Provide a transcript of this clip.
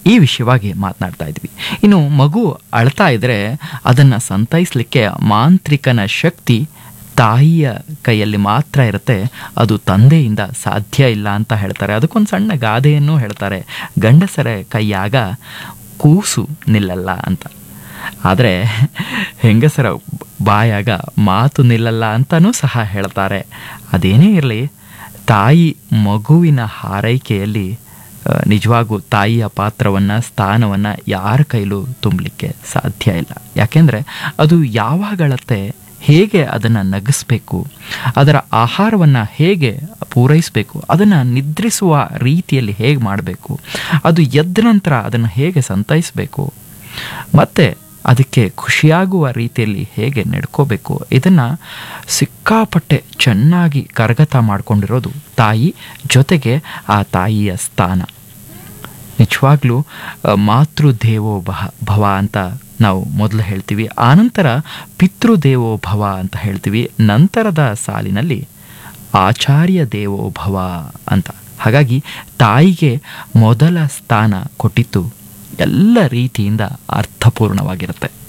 ಈ ವಿಷಯವಾಗಿ ಮಾತನಾಡ್ತಾ ಇದ್ವಿ ಇನ್ನು ಮಗು ಅಳ್ತಾ ಇದ್ರೆ ಅದನ್ನು ಸಂತೈಸಲಿಕ್ಕೆ ಮಾಂತ್ರಿಕನ ಶಕ್ತಿ ತಾಯಿಯ ಕೈಯಲ್ಲಿ ಮಾತ್ರ ಇರುತ್ತೆ ಅದು ತಂದೆಯಿಂದ ಸಾಧ್ಯ ಇಲ್ಲ ಅಂತ ಹೇಳ್ತಾರೆ ಅದಕ್ಕೊಂದು ಸಣ್ಣ ಗಾದೆಯನ್ನು ಹೇಳ್ತಾರೆ ಗಂಡಸರ ಕೈಯಾಗ ಕೂಸು ನಿಲ್ಲಲ್ಲ ಅಂತ ಆದರೆ ಹೆಂಗಸರ ಬಾಯಾಗ ಮಾತು ನಿಲ್ಲಲ್ಲ ಅಂತಲೂ ಸಹ ಹೇಳ್ತಾರೆ ಅದೇನೇ ಇರಲಿ ತಾಯಿ ಮಗುವಿನ ಹಾರೈಕೆಯಲ್ಲಿ ಆ, ನಿಜವಾಗೂ ತಾಯಿಯ ಪಾತ್ರವನ್ನು ಸ್ಥಾನವನ್ನು ಯಾರ ಕೈಲೂ ತುಂಬಲಿಕ್ಕೆ ಸಾಧ್ಯ ಇಲ್ಲ ಯಾಕೆಂದರೆ ಅದು ಯಾವಾಗಳತ್ತೆ ಹೇಗೆ ಅದನ್ನು ನಗಿಸ್ಬೇಕು ಅದರ ಆಹಾರವನ್ನು ಹೇಗೆ ಪೂರೈಸಬೇಕು ಅದನ್ನು ನಿದ್ರಿಸುವ ರೀತಿಯಲ್ಲಿ ಹೇಗೆ ಮಾಡಬೇಕು ಅದು ಎದ್ದ ನಂತರ ಅದನ್ನು ಹೇಗೆ ಸಂತೈಸಬೇಕು ಮತ್ತು ಅದಕ್ಕೆ ಖುಷಿಯಾಗುವ ರೀತಿಯಲ್ಲಿ ಹೇಗೆ ನಡ್ಕೋಬೇಕು ಇದನ್ನು ಸಿಕ್ಕಾಪಟ್ಟೆ ಚೆನ್ನಾಗಿ ಕರಗತ ಮಾಡಿಕೊಂಡಿರೋದು ತಾಯಿ ಜೊತೆಗೆ ಆ ತಾಯಿಯ ಸ್ಥಾನ ನಿಜವಾಗ್ಲೂ ಆ, ಮಾತೃದೇವೋ ಭವ ಭವ ಅಂತ ನಾವು ಮೊದಲು ಹೇಳ್ತೀವಿ ಆನಂತರ ಪಿತೃದೇವೋ ಭವ ಅಂತ ಹೇಳ್ತೀವಿ ನಂತರದ ಸಾಲಿನಲ್ಲಿ ಆಚಾರ್ಯ ದೇವೋ ಭವ ಅಂತ ಹಾಗಾಗಿ ತಾಯಿಗೆ ಮೊದಲ ಸ್ಥಾನ ಕೊಟ್ಟಿದ್ದು ಎಲ್ಲ ರೀತಿಯಿಂದ ಅರ್ಥಪೂರ್ಣವಾಗಿರುತ್ತೆ